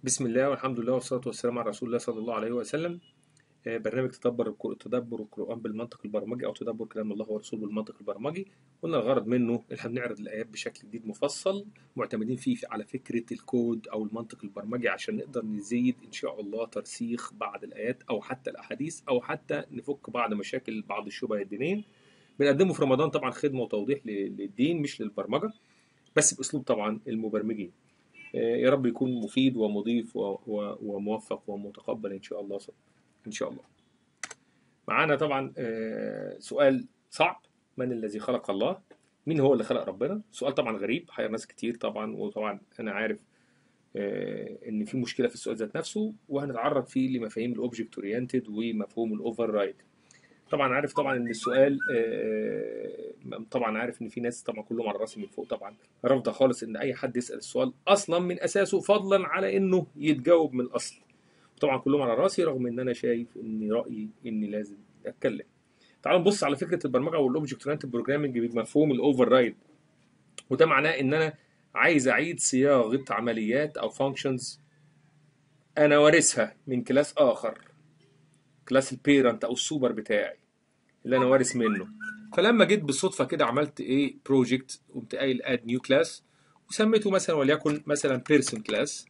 بسم الله والحمد لله والصلاة والسلام على رسول الله صلى الله عليه وسلم آه، برنامج تدبر القر- تدبر القرآن بالمنطق البرمجي أو تدبر كلام الله ورسوله بالمنطق البرمجي قلنا الغرض منه إن احنا بنعرض الآيات بشكل جديد مفصل معتمدين فيه على فكرة الكود أو المنطق البرمجي عشان نقدر نزيد إن شاء الله ترسيخ بعض الآيات أو حتى الأحاديث أو حتى نفك بعض مشاكل بعض الشبه الدينية بنقدمه في رمضان طبعا خدمة وتوضيح ل- للدين مش للبرمجة بس بأسلوب طبعا المبرمجين آه، يا رب يكون مفيد ومضيف و- و- وموفق ومتقبل ان شاء الله ان شاء الله معانا طبعا آه، سؤال صعب من الذي خلق الله مين هو اللي خلق ربنا سؤال طبعا غريب حير ناس كتير طبعا وطبعا انا عارف آه، ان في مشكله في السؤال ذات نفسه وهنتعرض فيه لمفاهيم الاوبجكت اورينتد ومفهوم الاوفر رايد طبعا عارف طبعا ان السؤال آه، طبعا عارف ان في ناس طبعا كلهم على راسي من فوق طبعا رافضه خالص ان اي حد يسال السؤال اصلا من اساسه فضلا على انه يتجاوب من الاصل طبعا كلهم على راسي رغم ان انا شايف ان رايي اني لازم اتكلم تعالوا نبص على فكره البرمجه والاوبجكت اورينتد بروجرامنج بمفهوم الاوفر رايد وده معناه ان انا عايز اعيد صياغه عمليات او فانكشنز انا وارثها من كلاس اخر كلاس البيرنت او السوبر بتاعي اللي انا وارث منه فلما جيت بالصدفه كده عملت ايه بروجكت قمت قايل اد نيو كلاس وسميته مثلا وليكن مثلا بيرسون كلاس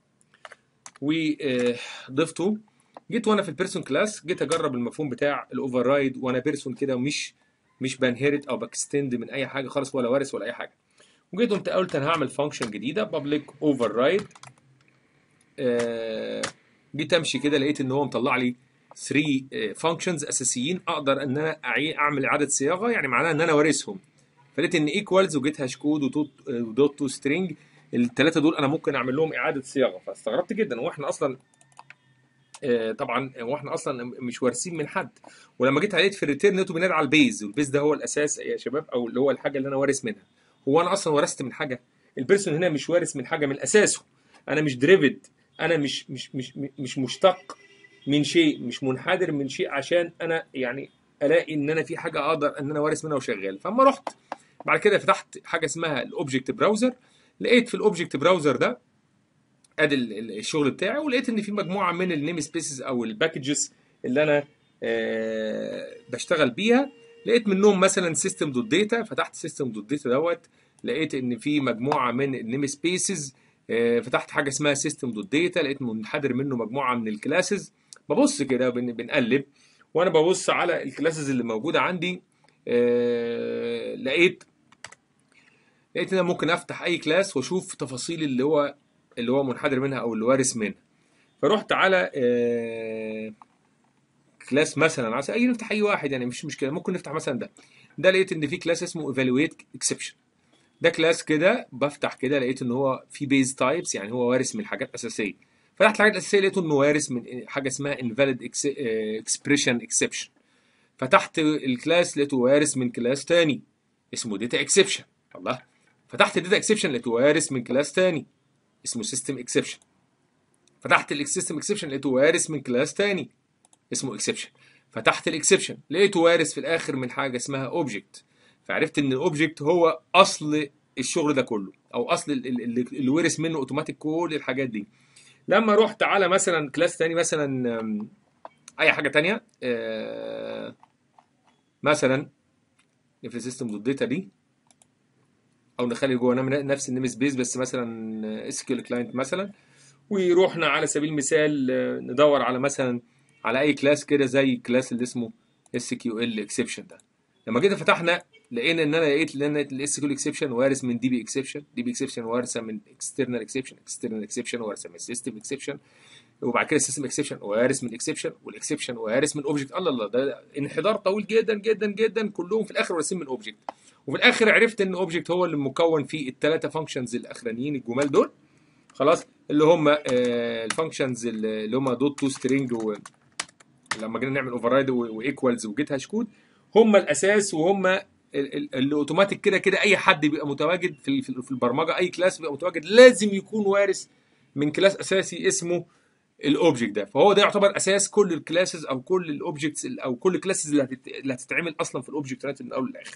وضفته جيت وانا في البيرسون كلاس جيت اجرب المفهوم بتاع الاوفر رايد وانا بيرسون كده ومش مش بنهرت او بكستند من اي حاجه خالص ولا وارث ولا اي حاجه وجيت قمت قلت انا هعمل فانكشن جديده بابليك اوفر رايد جيت امشي كده لقيت ان هو مطلع لي 3 فانكشنز اساسيين اقدر ان انا أعي- اعمل اعاده صياغه يعني معناها ان انا وارثهم فلقيت ان ايكوالز وجيت هاش كود ودوت ودوت تو سترينج الثلاثه دول انا ممكن اعمل لهم اعاده صياغه فاستغربت جدا واحنا اصلا آه، طبعا واحنا اصلا مش وارثين من حد ولما جيت عليت في الريتيرن لقيته بينادي على البيز والبيز ده هو الاساس يا شباب او اللي هو الحاجه اللي انا وارث منها هو انا اصلا ورثت من حاجه البيرسون هنا مش وارث من حاجه من اساسه انا مش دريفد انا مش مش مش مش مشتق من شيء مش منحدر من شيء عشان انا يعني الاقي ان انا في حاجه اقدر ان انا وارث منها وشغال فاما رحت بعد كده فتحت حاجه اسمها الاوبجكت براوزر لقيت في الاوبجكت براوزر ده ادي ال- ال- الشغل بتاعي ولقيت ان في مجموعه من النيم سبيسز او الباكجز اللي انا آه، بشتغل بيها لقيت منهم مثلا سيستم دوت داتا فتحت سيستم دوت داتا دوت لقيت ان في مجموعه من النيم سبيسز فتحت حاجه اسمها سيستم دوت داتا لقيت منحدر منه مجموعه من الكلاسز ببص كده بن- بنقلب وانا ببص على الكلاسز اللي موجوده عندي آه، لقيت لقيت ان انا ممكن افتح اي كلاس واشوف تفاصيل اللي هو اللي هو منحدر منها او اللي وارث منها فرحت على آه، كلاس مثلا عايز اي نفتح اي واحد يعني مش مشكله ممكن نفتح مثلا ده ده لقيت ان في كلاس اسمه evaluate exception ده كلاس كده بفتح كده لقيت ان هو في بيز تايبس يعني هو وارث من حاجات اساسيه فتحت الحاجات الاساسيه لقيته انه وارث من حاجه اسمها invalid ex- آه، expression exception فتحت الكلاس لقيته وارث من كلاس تاني اسمه داتا اكسبشن الله فتحت الداتا اكسبشن لقيته وارث من كلاس تاني اسمه سيستم اكسبشن فتحت السيستم اكسبشن لقيته وارث من كلاس تاني اسمه اكسبشن فتحت الاكسبشن لقيته وارث في الاخر من حاجه اسمها اوبجكت فعرفت ان الاوبجكت هو اصل الشغل ده كله او اصل ال- ال- اللي اللي ورث منه اوتوماتيك كل الحاجات دي لما رحت على مثلا كلاس تاني مثلا أم، اي حاجه تانية آه، مثلا في سيستم دوت داتا دي او نخلي جوه نفس النيم سبيس بس مثلا اس كيو كلاينت مثلا ورحنا على سبيل المثال آه، ندور على مثلا على اي كلاس كده زي الكلاس اللي اسمه اس كيو ال اكسبشن ده لما جينا فتحنا لقينا ان انا لقيت ان الاس كيو اكسبشن وارث من دي بي اكسبشن دي بي اكسبشن وارثه من اكسترنال اكسبشن اكسترنال اكسبشن وارثه من سيستم اكسبشن وبعد كده السيستم اكسبشن وارث من اكسبشن والاكسبشن وارث من اوبجكت الله الله ده انحدار طويل جدا جدا جدا كلهم في الاخر وارثين من اوبجكت وفي الاخر عرفت ان اوبجكت هو اللي مكون فيه الثلاثه فانكشنز الاخرانيين الجمال دول خلاص اللي هم الفانكشنز اللي هم دوت تو سترينج لما جينا نعمل اوفر رايد وايكوالز وجيت هاش كود هم الاساس وهم ال- ال- اللي اوتوماتيك كده كده اي حد بيبقى متواجد في في في البرمجه اي كلاس بيبقى متواجد لازم يكون وارث من كلاس اساسي اسمه الاوبجكت ده فهو ده يعتبر اساس كل الكلاسز او كل الاوبجكتس او كل الكلاسز اللي هتت- اللي هتتعمل اصلا في الاوبجكت من الاول للاخر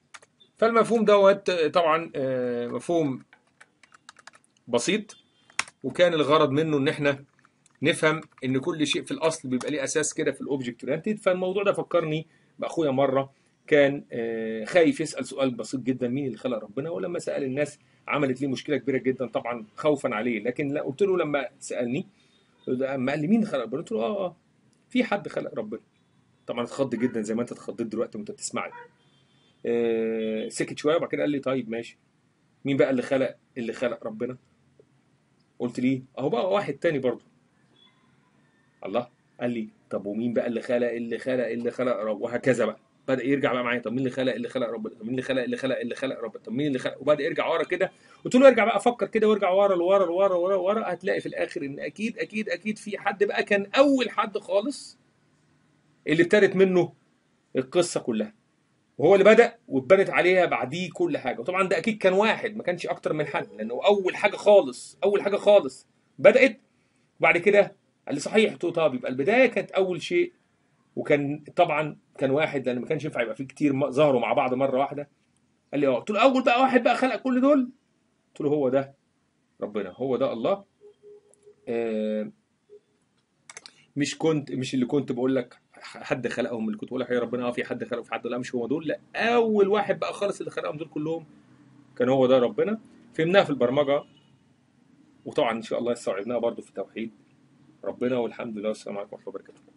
فالمفهوم دوت طبعا آه، مفهوم بسيط وكان الغرض منه ان احنا نفهم ان كل شيء في الاصل بيبقى ليه اساس كده في الاوبجكت اورينتد فالموضوع ده فكرني باخويا مره كان آه، خايف يسال سؤال بسيط جدا مين اللي خلق ربنا ولما سال الناس عملت ليه مشكله كبيره جدا طبعا خوفا عليه لكن لا قلت له لما سالني لما قال لي مين اللي خلق ربنا قلت له اه اه في حد خلق ربنا طبعا اتخض جدا زي ما انت اتخضيت دلوقتي وانت بتسمعني آه، سكت شويه وبعد كده قال لي طيب ماشي مين بقى اللي خلق اللي خلق ربنا قلت ليه اهو بقى واحد تاني برضه الله قال لي طب ومين بقى اللي خلق اللي خلق اللي خلق رب وهكذا بقى بدا يرجع بقى معايا طب مين اللي خلق اللي خلق ربنا طب مين اللي خلق اللي خلق اللي خلق ربنا طب مين اللي خلق وبدا يرجع ورا كده قلت له ارجع بقى فكر كده وارجع ورا لورا لورا ورا ورا هتلاقي في الاخر ان اكيد اكيد اكيد في حد بقى كان اول حد خالص اللي ابتدت منه القصه كلها وهو اللي بدا واتبنت عليها بعديه كل حاجه وطبعا ده اكيد كان واحد ما كانش اكتر من حد لانه اول حاجه خالص اول حاجه خالص بدات وبعد كده قال لي صحيح قلت له طب يبقى البدايه كانت اول شيء وكان طبعا كان واحد لان ما كانش ينفع يبقى في كتير م- ظهروا مع بعض مره واحده قال لي اه قلت له اول بقى واحد بقى خلق كل دول قلت له هو ده ربنا هو ده الله آه مش كنت مش اللي كنت بقول لك حد خلقهم اللي كنت بقول لك يا ربنا اه في حد خلقه في حد لا مش هو دول لا اول واحد بقى خالص اللي خلقهم دول كلهم كان هو ده ربنا فهمناها في البرمجه وطبعا ان شاء الله استوعبناها برضو في التوحيد ربنا والحمد لله والسلام عليكم ورحمه الله وبركاته